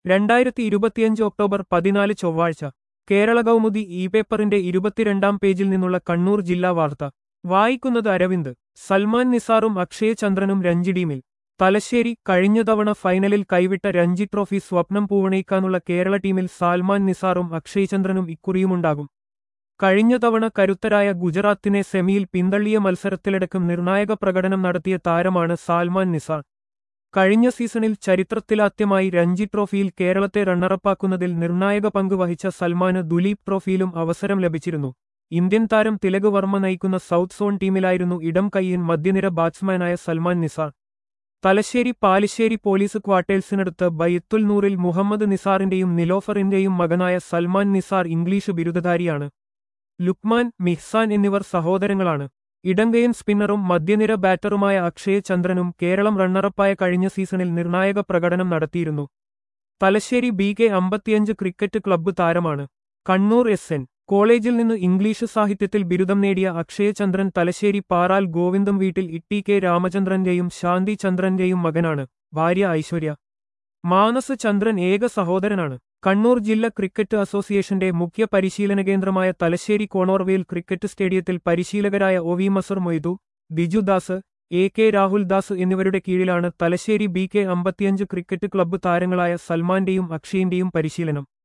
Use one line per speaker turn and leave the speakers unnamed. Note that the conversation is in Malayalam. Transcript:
രണ്ടായിരത്തി ഇരുപത്തിയഞ്ച് ഒക്ടോബർ പതിനാല് ചൊവ്വാഴ്ച കേരള കൗമുദി ഇ പേപ്പറിന്റെ ഇരുപത്തിരണ്ടാം പേജിൽ നിന്നുള്ള കണ്ണൂർ ജില്ലാ വാർത്ത വായിക്കുന്നത് അരവിന്ദ് സൽമാൻ നിസാറും അക്ഷയ ചന്ദ്രനും രഞ്ജി ടീമിൽ തലശ്ശേരി കഴിഞ്ഞ തവണ ഫൈനലിൽ കൈവിട്ട രഞ്ജി ട്രോഫി സ്വപ്നം പൂവണയിക്കാനുള്ള കേരള ടീമിൽ സാൽമാൻ നിസാറും അക്ഷയ് ചന്ദ്രനും ഇക്കുറിയുമുണ്ടാകും കഴിഞ്ഞ തവണ കരുത്തരായ ഗുജറാത്തിനെ സെമിയിൽ പിന്തള്ളിയ മത്സരത്തിലടക്കം നിർണായക പ്രകടനം നടത്തിയ താരമാണ് സാൽമാൻ നിസാർ കഴിഞ്ഞ സീസണിൽ ചരിത്രത്തിലാദ്യമായി രഞ്ജി ട്രോഫിയിൽ കേരളത്തെ റണ്ണറപ്പാക്കുന്നതിൽ നിർണായക പങ്ക് വഹിച്ച സൽമാന് ദുലീപ് ട്രോഫിയിലും അവസരം ലഭിച്ചിരുന്നു ഇന്ത്യൻ താരം തിലക് വർമ്മ നയിക്കുന്ന സൗത്ത് സോൺ ടീമിലായിരുന്നു ഇടം കയ്യൻ മധ്യനിര ബാറ്റ്സ്മാനായ സൽമാൻ നിസാർ തലശ്ശേരി പാലിശ്ശേരി പോലീസ് ക്വാർട്ടേഴ്സിനടുത്ത് ബയ്യത്തുൽ നൂറിൽ മുഹമ്മദ് നിസാറിന്റെയും നിലോഫറിന്റെയും മകനായ സൽമാൻ നിസാർ ഇംഗ്ലീഷ് ബിരുദധാരിയാണ് ലുക്മാൻ മിഹ്സാൻ എന്നിവർ സഹോദരങ്ങളാണ് ഇടങ്കയൻ സ്പിന്നറും മധ്യനിര ബാറ്ററുമായ അക്ഷയ് ചന്ദ്രനും കേരളം റണ്ണറപ്പായ കഴിഞ്ഞ സീസണിൽ നിർണായക പ്രകടനം നടത്തിയിരുന്നു തലശ്ശേരി ബി കെ അമ്പത്തിയഞ്ച് ക്രിക്കറ്റ് ക്ലബ്ബ് താരമാണ് കണ്ണൂർ എസ് എൻ കോളേജിൽ നിന്ന് ഇംഗ്ലീഷ് സാഹിത്യത്തിൽ ബിരുദം നേടിയ അക്ഷയ ചന്ദ്രൻ തലശ്ശേരി പാറാൽ ഗോവിന്ദം വീട്ടിൽ ഇട്ടി കെ രാമചന്ദ്രന്റെയും ശാന്തി ചന്ദ്രന്റെയും മകനാണ് ഭാര്യ ഐശ്വര്യ മാനസ് ചന്ദ്രൻ ഏക സഹോദരനാണ് കണ്ണൂർ ജില്ലാ ക്രിക്കറ്റ് അസോസിയേഷന്റെ മുഖ്യ പരിശീലന കേന്ദ്രമായ തലശ്ശേരി കോണോർവേൽ ക്രിക്കറ്റ് സ്റ്റേഡിയത്തിൽ പരിശീലകരായ O V Mazar Moidu Bijudas A K Rahul Das എന്നിവരുടെ കീഴിലാണ് തലശ്ശേരി ബി കെ അമ്പത്തിയഞ്ച് ക്രിക്കറ്റ് ക്ലബ്ബ് താരങ്ങളായ സൽമാന്റെയും അക്ഷയിന്റെയും പരിശീലനം